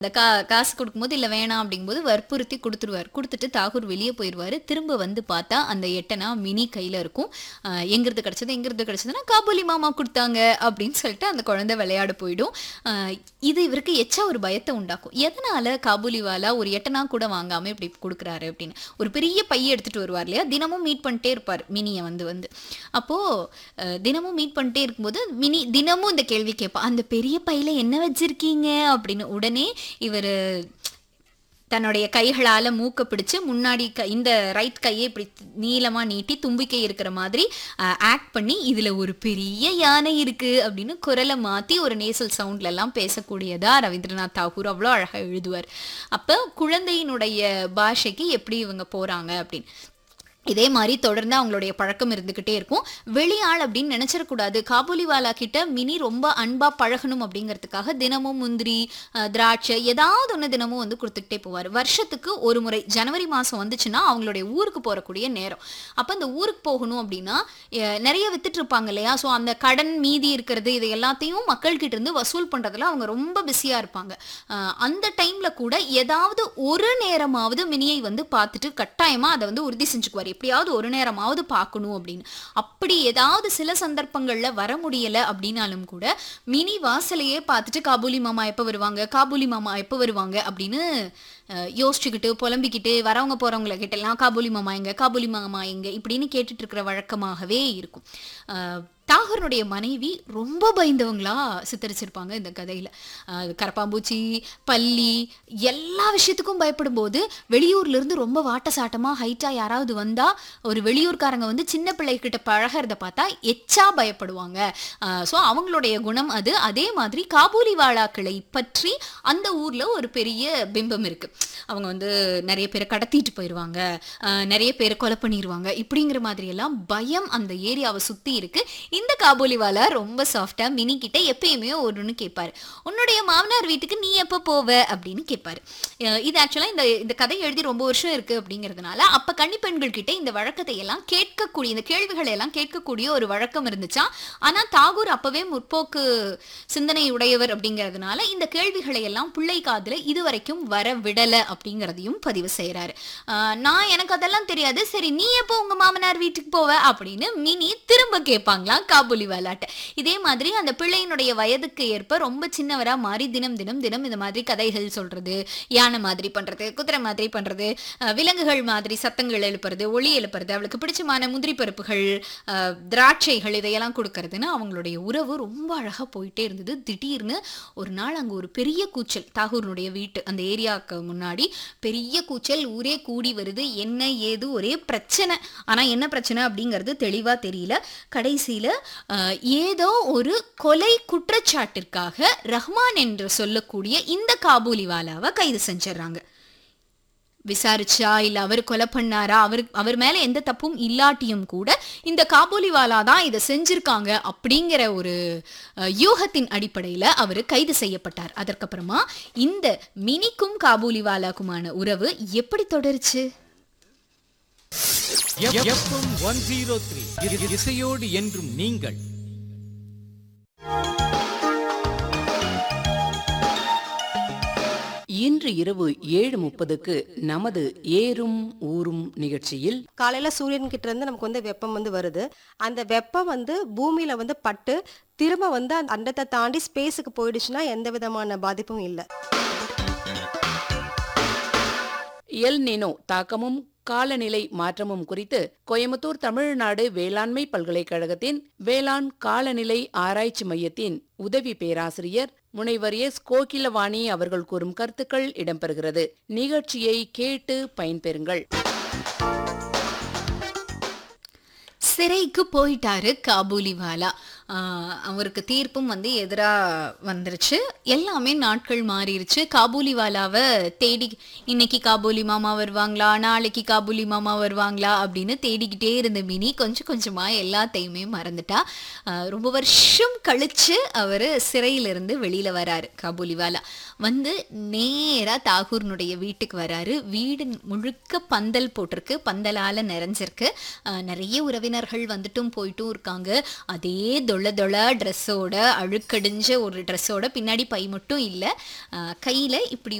இந்த கா காசு கொடுக்கும்போது இல்லை வேணாம் அப்படிங்கும்போது வற்புறுத்தி கொடுத்துருவார் கொடுத்துட்டு தாகூர் வெளியே போயிடுவார் திரும்ப வந்து பார்த்தா அந்த எட்டனா மினி கையில் இருக்கும் ஆஹ் எங்கிருந்து கிடச்சது எங்கிருந்து கிடச்சதுன்னா காபூலி மாமா கொடுத்தாங்க அப்படின்னு சொல்லிட்டு அந்த குழந்தை விளையாட போயிடும் ஆஹ் இது இவருக்கு எச்சா ஒரு பயத்தை உண்டாக்கும் எதனால காபூலிவாலா ஒரு எட்டனா கூட வாங்காமல் இப்படி கொடுக்குறாரு அப்படின்னு ஒரு பெரிய பைய எடுத்துட்டு வருவார் இல்லையா தினமும் மீட் பண்ணிட்டே இருப்பார் மினியை வந்து வந்து அப்போது தினமும் மீட் பண்ணிட்டே இருக்கும்போது மினி தினமும் இந்த கேள்வி கேட்பா அந்த பெரிய பையில என்ன வச்சிருக்கீங்க அப்படின்னு உடனே இவர் தன்னுடைய கைகளால் மூக்க பிடிச்சு முன்னாடி க இந்த ரைட் கையை இப்படி நீளமாக நீட்டி தும்பிக்கை இருக்கிற மாதிரி ஆக்ட் பண்ணி இதில் ஒரு பெரிய யானை இருக்குது அப்படின்னு குரலை மாற்றி ஒரு நேசல் சவுண்ட்ல எல்லாம் பேசக்கூடியதா ரவீந்திரநாத் தாகூர் அவ்வளோ அழகாக எழுதுவார் அப்போ குழந்தையினுடைய பாஷைக்கு எப்படி இவங்க போகிறாங்க அப்படின்னு இதே மாதிரி தொடர்ந்து அவங்களுடைய பழக்கம் இருந்துக்கிட்டே இருக்கும் வெளியாள் அப்படின்னு நினைச்சிடக்கூடாது காபூலிவாலா கிட்ட மினி ரொம்ப அன்பா பழகணும் அப்படிங்கிறதுக்காக தினமும் முந்திரி அஹ், திராட்சை ஏதாவது ஒன்று தினமும் வந்து கொடுத்துக்கிட்டே போவார் வருஷத்துக்கு ஒரு முறை ஜனவரி மாதம் வந்துச்சுன்னா அவங்களுடைய ஊருக்கு போகக்கூடிய நேரம் அப்போ இந்த ஊருக்கு போகணும் அப்படின்னா அஹ், நிறைய வித்துட்டு இருப்பாங்க இல்லையா ஸோ அந்த கடன் மீதி இருக்கிறது இது எல்லாத்தையும் மக்கள்கிட்ட இருந்து வசூல் பண்ணுறதுல அவங்க ரொம்ப பிஸியாக இருப்பாங்க அஹ், அந்த டைமில் கூட ஏதாவது ஒரு நேரமாவது மினியை வந்து பார்த்துட்டு கட்டாயமாக அதை வந்து உறுதி செஞ்சுக்குவார் எப்படியாவது ஒரு நேரமாவது பார்க்கணும் அப்படின்னு அப்படி ஏதாவது சில சந்தர்ப்பங்களில் வர முடியலை அப்படின்னாலும் கூட மினி வாசலையே பார்த்துட்டு காபூலி மாமா எப்போ வருவாங்க காபூலி மாமா எப்போ வருவாங்க அப்படின்னு அஹ், யோசிச்சுக்கிட்டு புலம்பிக்கிட்டு வரவங்க போகிறவங்கள கிட்டலாம் காபூலி மாமா எங்க காபூலி மாமா எங்க இப்படின்னு கேட்டுட்டு இருக்கிற வழக்கமாகவே இருக்கும் அஹ், தாகூரனுடைய மனைவி ரொம்ப பயந்தவங்களா சித்தரிச்சிருப்பாங்க இந்த கதையில் கரப்பாம்பூச்சி பல்லி எல்லா விஷயத்துக்கும் பயப்படும் போது வெளியூர்ல இருந்து ரொம்ப வாட்ட சாட்டமாக ஹைட்டாக யாராவது வந்தால் ஒரு வெளியூர்காரங்க வந்து சின்ன பிள்ளைகிட்ட பழகிறத பார்த்தா எச்சா பயப்படுவாங்க ஸோ அவங்களுடைய குணம் அது அதே மாதிரி காபூலி வாழாக்களை பற்றி அந்த ஊரில் ஒரு பெரிய பிம்பம் இருக்கு அவங்க வந்து நிறைய பேரை கடத்திட்டு போயிடுவாங்க ஆஹ் நிறைய பேரை கொலை பண்ணிடுவாங்க இப்படிங்கிற மாதிரி எல்லாம் பயம் அந்த ஏரியாவை சுற்றி இருக்கு இந்த காபூலிவாலா ரொம்ப சாஃப்டா மினி கிட்ட எப்பயுமே ஒருன்னு கேட்பாரு உன்னுடைய மாமனார் வீட்டுக்கு நீ எப்போ போவ அப்படின்னு கேட்பாரு அஹ் இது ஆக்சுவலாக இந்த இந்த கதை எழுதி ரொம்ப வருஷம் இருக்கு அப்படிங்கிறதுனால அப்போ கன்னிப்பெண்கள் கிட்ட இந்த வழக்கத்தை எல்லாம் கேட்கக்கூடிய இந்த கேள்விகளை எல்லாம் கேட்கக்கூடிய ஒரு வழக்கம் இருந்துச்சா ஆனா தாகூர் அப்பவே முற்போக்கு சிந்தனை உடையவர் அப்படிங்கிறதுனால இந்த கேள்விகளை எல்லாம் பிள்ளை காதுல இதுவரைக்கும் வர விடல அப்படிங்கிறதையும் பதிவு செய்யறாரு ஆஹ் நான் எனக்கு அதெல்லாம் தெரியாது சரி நீ எப்போ உங்க மாமனார் வீட்டுக்கு போவ அப்படின்னு மினி திரும்ப கேட்பாங்களாம் காபூலி விளையாட்டு இதே மாதிரி அந்த பிள்ளையினுடைய வயதுக்கு ஏற்ப ரொம்ப சின்னவரா மாறி தினம் தினம் தினம் இந்த மாதிரி கதைகள் சொல்றது யானை மாதிரி பண்றது குதிரை மாதிரி பண்றது அஹ் விலங்குகள் மாதிரி சத்தங்கள் எழுப்புறது ஒளி எழுப்புறது அவளுக்கு பிடிச்சமான முந்திரி பருப்புகள் அஹ் திராட்சைகள் இதையெல்லாம் கொடுக்கறதுன்னு அவங்களுடைய உறவு ரொம்ப அழகா போயிட்டே இருந்தது திடீர்னு ஒரு நாள் அங்க ஒரு பெரிய கூச்சல் தாகூருடைய வீட்டு அந்த ஏரியாவுக்கு முன்னாடி பெரிய கூச்சல் ஊரே கூடி வருது என்ன ஏது ஒரே பிரச்சனை ஆனா என்ன பிரச்சனை அப்படிங்கிறது தெளிவா தெரியல கடைசியில அஹ், ஏதோ ஒரு கொலை குற்றச்சாட்டிற்காக ரஹ்மான் என்று சொல்லக்கூடிய இந்த காபூலிவாலாவை கைது செஞ்சிடறாங்க விசாரிச்சா இல்ல அவர் கொலை பண்ணாரா அவர் அவர் மேல எந்த தப்பும் இல்லாட்டியும் கூட இந்த காபூலிவாலா தான் இதை செஞ்சிருக்காங்க அப்படிங்கிற ஒரு அஹ், யூகத்தின் அடிப்படையில அவர் கைது செய்யப்பட்டார் அதற்கப்புறமா இந்த மினிக்கும் காபூலிவாலாக்குமான உறவு எப்படி தொடருச்சு எஃப்எம் ஒன் ஜீரோ த்ரீ இசையோடு என்றும் நீங்கள் இன்று இரவு ஏழு முப்பதுக்கு நமது ஏறும் ஊரும் நிகழ்ச்சியில் காலையில சூரியன் கிட்ட இருந்து நமக்கு வந்து வெப்பம் வந்து வருது அந்த வெப்பம் வந்து பூமியில வந்து பட்டு திரும்ப வந்து அந்த அண்டத்தை தாண்டி ஸ்பேஸுக்கு போயிடுச்சுன்னா எந்த விதமான பாதிப்பும் இல்லை எல் நினோ தாக்கமும் காலநிலை மாற்றமும் குறித்து கோயம்புத்தூர் தமிழ்நாடு வேளாண்மை பல்கலைக்கழகத்தின் வேளாண் காலநிலை ஆராய்ச்சி மையத்தின் உதவி பேராசிரியர் முனைவர் எஸ் கோகிலவாணி அவர்கள் கூறும் கருத்துக்கள் இடம்பெறுகிறது நிகழ்ச்சியை கேட்டு பயன்பெறுங்கள் சிறைக்கு போயிட்டாரு காபூலிவாலா ஆஹ் அவருக்கு தீர்ப்பும் வந்து எதிராக வந்துருச்சு எல்லாமே நாட்கள் மாறிடுச்சு காபூலிவாலாவை தேடி இன்னைக்கு காபூலி மாமா வருவாங்களா நாளைக்கு காபூலி மாமா வருவாங்களா அப்படின்னு தேடிக்கிட்டே இருந்த மினி கொஞ்சம் கொஞ்சமாக எல்லாத்தையுமே மறந்துட்டா ஆஹ் ரொம்ப வருஷம் கழிச்சு அவர் சிறையிலிருந்து வெளியில் வராரு காபூலிவாலா வந்து நேராக தாகூர்னுடைய வீட்டுக்கு வராரு வீடு முழுக்க பந்தல் போட்டிருக்கு பந்தலால் நிறைஞ்சிருக்கு ஆஹ் நிறைய உறவினர்கள் வந்துட்டும் போயிட்டும் இருக்காங்க அதே தொழு தொலை தொலை ட்ரெஸ்ஸோட அழுக்கடிஞ்ச ஒரு ட்ரெஸ்ஸோட பின்னாடி பை மட்டும் இல்லை கையில் இப்படி